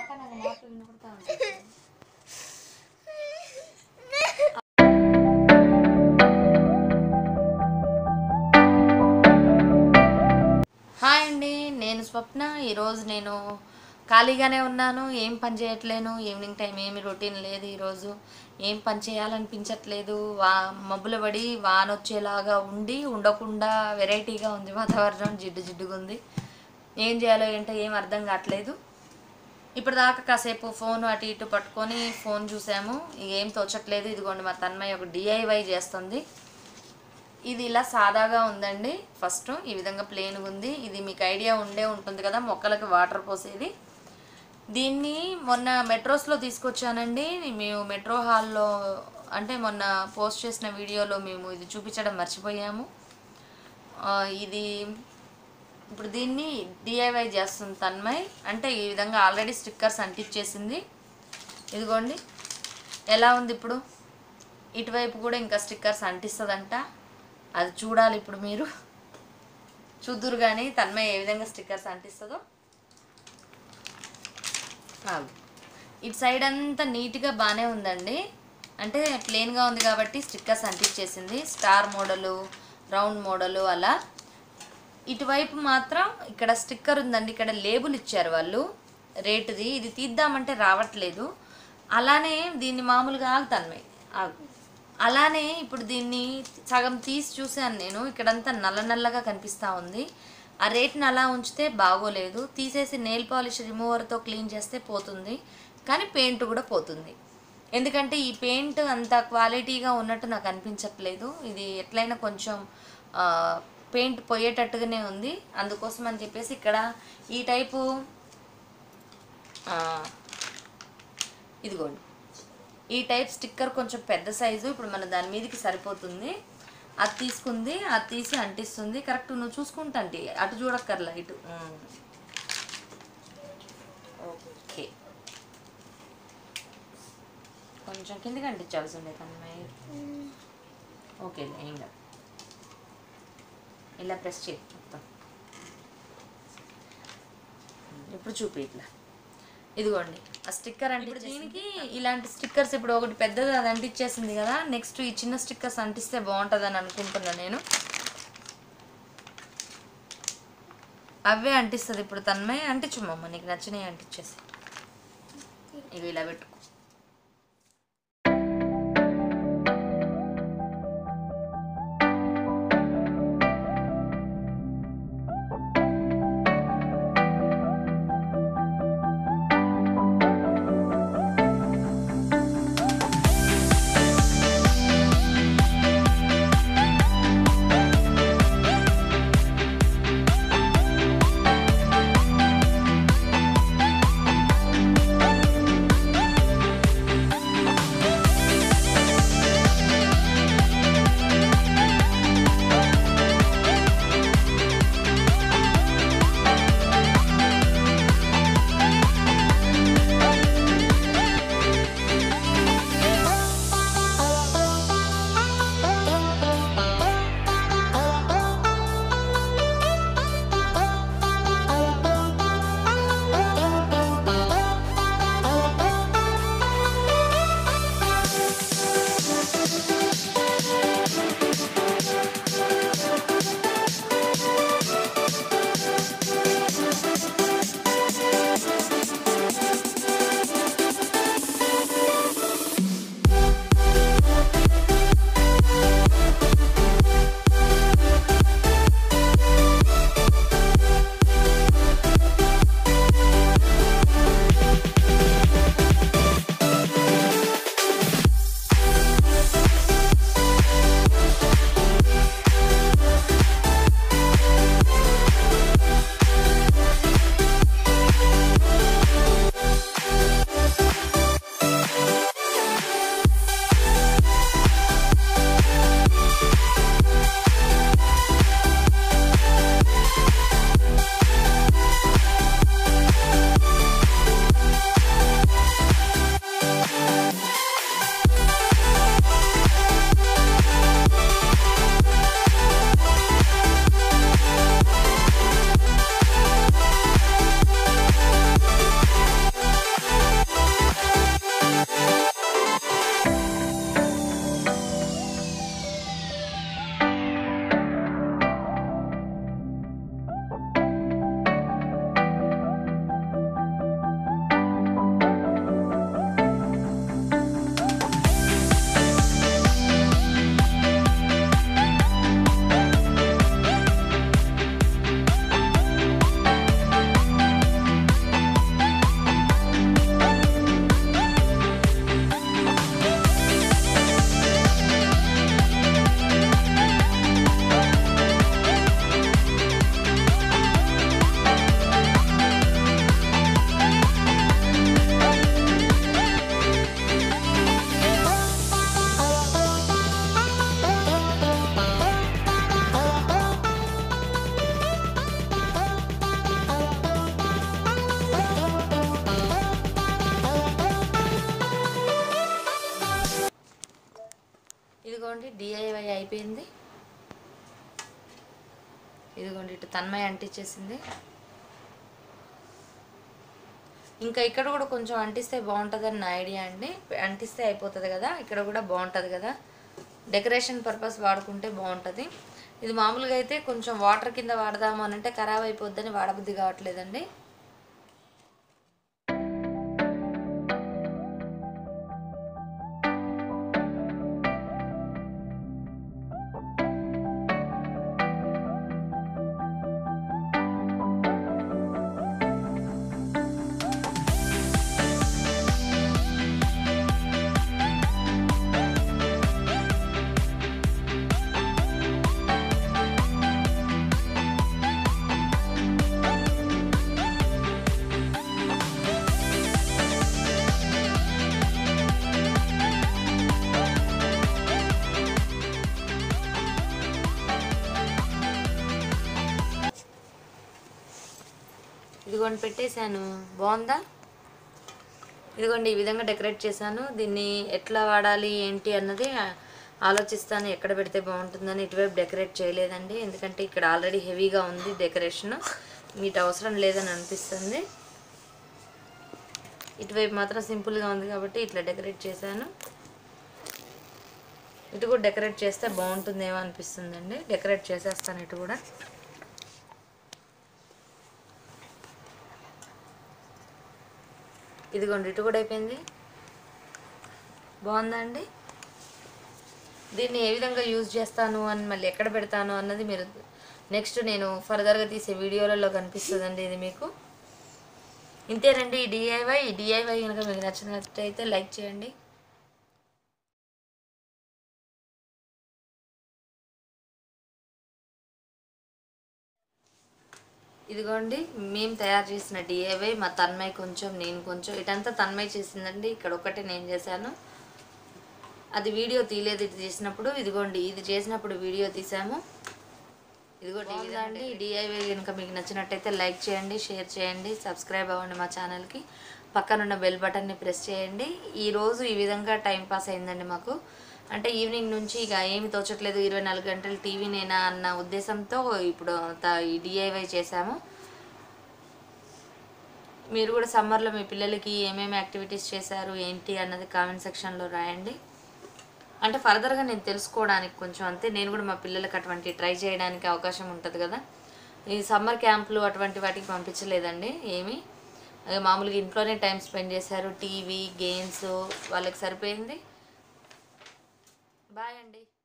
కానీ అది మాటలు వినపడతా ఉంటుంది హాయ్ అండి నేను స్వప్న ఈరోజు నేను ఖాళీగానే ఉన్నాను ఏం పని చేయట్లేను ఈవినింగ్ టైం ఏమి రొటీన్ లేదు ఈరోజు ఏం పని చేయాలనిపించట్లేదు వా మబ్బులు పడి వాన వచ్చేలాగా ఉండి ఉండకుండా వెరైటీగా ఉంది వాతావరణం జిడ్డు జిడ్డుగా ఉంది ఏం చేయాలో ఏంటో ఏం అర్థం కావట్లేదు ఇప్పటిదాకా కాసేపు ఫోన్ అటు ఇటు పట్టుకొని ఫోన్ చూసాము ఏం తోచట్లేదు ఇదిగోండి మా తన్మయ్య ఒక డిఐవై చేస్తుంది ఇది ఇలా సాదాగా ఉందండి ఫస్ట్ ఈ విధంగా ప్లేన్గా ఉంది ఇది మీకు ఐడియా ఉండే ఉంటుంది కదా మొక్కలకి వాటర్ పోసేది దీన్ని మొన్న మెట్రోస్లో తీసుకొచ్చానండి మేము మెట్రో హాల్లో అంటే మొన్న పోస్ట్ చేసిన వీడియోలో మేము ఇది చూపించడం మర్చిపోయాము ఆ, ఇది ఇప్పుడు దీన్ని డిఐవై చేస్తుంది తన్మయ్ అంటే ఈ విధంగా ఆల్రెడీ స్టిక్కర్స్ అంటించేసింది ఇదిగోండి ఎలా ఉంది ఇప్పుడు ఇటువైపు కూడా ఇంకా స్టిక్కర్స్ అంటిస్తుందంట అది చూడాలి ఇప్పుడు మీరు చూద్దురు కానీ తన్మయ్ ఏ విధంగా స్టిక్కర్స్ అంటిస్తుందో ఆగు. ఇటు సైడ్ అంతా నీట్గా బాగానే ఉందండి అంటే ప్లెయిన్గా ఉంది కాబట్టి స్టిక్కర్స్ అంటించేసింది స్టార్ మోడలు రౌండ్ మోడలు అలా ఇటువైపు మాత్రం ఇక్కడ స్టిక్కర్ ఉందండి ఇక్కడ లేబుల్ ఇచ్చారు వాళ్ళు రేటుది ఇది తీద్దామంటే రావట్లేదు అలానే దీన్ని మామూలుగా ఆగుతాను ఆగు అలానే ఇప్పుడు దీన్ని సగం తీసి చూశాను నేను ఇక్కడంతా నల్ల నల్లగా కనిపిస్తూ ఉంది ఆ రేట్ని అలా ఉంచితే బాగోలేదు తీసేసి నెయిల్ పాలిష్ రిమూవర్తో క్లీన్ చేస్తే పోతుంది కానీ పెయింట్ కూడా పోతుంది ఎందుకంటే ఈ పెయింట్ అంత క్వాలిటీగా ఉన్నట్టు నాకు అనిపించట్లేదు ఇది ఎట్లయినా కొంచెం ఆ, పెయింట్ పోయేటట్టుగానే ఉంది అందుకోసం అని చెప్పేసి ఇక్కడ ఈ టైపు ఆ, ఇదిగోండి ఈ టైప్ స్టిక్కర్ కొంచెం పెద్ద సైజు ఇప్పుడు మన దాని మీదకి సరిపోతుంది అది తీసుకుంది అది తీసి అంటిస్తుంది కరెక్ట్ నువ్వు చూసుకుంటా అంటే అటు చూడక్కర్లా ఇటు ఉమ్. ఓకే కొంచెం కిందకి అంటించాల్సి ఉండే కన్నయ్య ఓకే ఏం కాదు ఇలా ప్రెస్ చేయి మొత్తం ఇప్పుడు చూపి ఇట్లా ఇదిగోండి ఆ స్టిక్కర్ అంటే ఇప్పుడు దీనికి ఇలాంటి స్టిక్కర్స్ ఇప్పుడు ఒకటి పెద్దది అది అంటించేసింది కదా నెక్స్ట్ ఈ చిన్న స్టిక్కర్స్ అంటిస్తే బాగుంటుందని అనుకుంటున్నా నేను అవే అంటిస్తుంది ఇప్పుడు తన్మయ్య అంటించుమమ్మ నీకు నచ్చినవి అంటించేసి ఇవి ఇలా పెట్టుకో డిఐవై అయిపోయింది ఇదిగోండి ఇటు తన్మయ అంటించేసింది ఇంకా ఇక్కడ కూడా కొంచెం అంటిస్తే బాగుంటుందని నా ఐడియా అండి అంటిస్తే అయిపోతుంది కదా ఇక్కడ కూడా బాగుంటుంది కదా డెకరేషన్ పర్పస్ వాడుకుంటే బాగుంటుంది ఇది మామూలుగా అయితే కొంచెం వాటర్ కింద వాడదాము అని అంటే ఖరాబ్ అయిపోద్దని వాడబుద్ధి కావట్లేదండి ఇదిగోండి పెట్టేశాను బాగుందా ఇదిగోండి ఈ విధంగా డెకరేట్ చేశాను దీన్ని ఎట్లా వాడాలి ఏంటి అన్నది ఆ- ఆలోచిస్తాను ఎక్కడ పెడితే బాగుంటుందని ఇటువైపు డెకరేట్ చేయలేదండి ఎందుకంటే ఇక్కడ ఆల్రెడీ హెవీగా ఉంది డెకరేషన్ వీటి అవసరం లేదని అనిపిస్తుంది ఇటువైపు మాత్రం సింపుల్గా ఉంది కాబట్టి ఇట్లా డెకరేట్ చేశాను ఇటు కూడా డెకరేట్ చేస్తే బాగుంటుందేమో అనిపిస్తుందండి డెకరేట్ చేసేస్తాను ఇటు కూడా ఇదిగోండి ఇటు కూడా అయిపోయింది బాగుందా అండి దీన్ని ఏ విధంగా యూజ్ చేస్తాను అని మళ్ళీ ఎక్కడ పెడతాను అన్నది మీరు నెక్స్ట్ నేను ఫర్దర్గా తీసే వీడియోలలో కనిపిస్తుందండి ఇది మీకు ఇంతేనండి ఈ డిఐవై ఈ డిఐవై కనుక మీకు నచ్చినట్టయితే లైక్ చేయండి ఇదిగోండి మేము తయారు చేసిన డిఐవై మా తన్మయ్ కొంచెం నేను కొంచెం ఇటంతా తన్మయ్ చేసిందండి ఇక్కడ ఒకటి నేను చేశాను అది వీడియో తీయలేదు ఇది చేసినప్పుడు ఇదిగోండి ఇది చేసినప్పుడు వీడియో తీసాము ఇదిగోండి ఇదండి డిఐవై కనుక మీకు నచ్చినట్టయితే లైక్ చేయండి షేర్ చేయండి సబ్స్క్రైబ్ అవ్వండి మా ఛానల్కి పక్కనున్న బెల్ బటన్ని ప్రెస్ చేయండి ఈ రోజు ఈ విధంగా టైం పాస్ అయిందండి మాకు అంటే ఈవినింగ్ నుంచి ఇక ఏమి తోచట్లేదు ఇరవై నాలుగు గంటలు టీవీ నేనా అన్న ఉద్దేశంతో ఇప్పుడు త- ఈ డిఐవై చేశాము మీరు కూడా సమ్మర్లో మీ పిల్లలకి ఏమేమి యాక్టివిటీస్ చేశారు ఏంటి అన్నది కామెంట్ సెక్షన్లో రాయండి అంటే ఫర్దర్గా నేను తెలుసుకోవడానికి కొంచెం అంతే నేను కూడా మా పిల్లలకి అటువంటి ట్రై చేయడానికి అవకాశం ఉంటుంది కదా ఈ సమ్మర్ క్యాంపులు అటువంటి వాటికి పంపించలేదండి ఏమి ఇక మామూలుగా ఇంట్లోనే టైం స్పెండ్ చేశారు టీవీ గేమ్స్ వాళ్ళకి సరిపోయింది బాయ్ అండి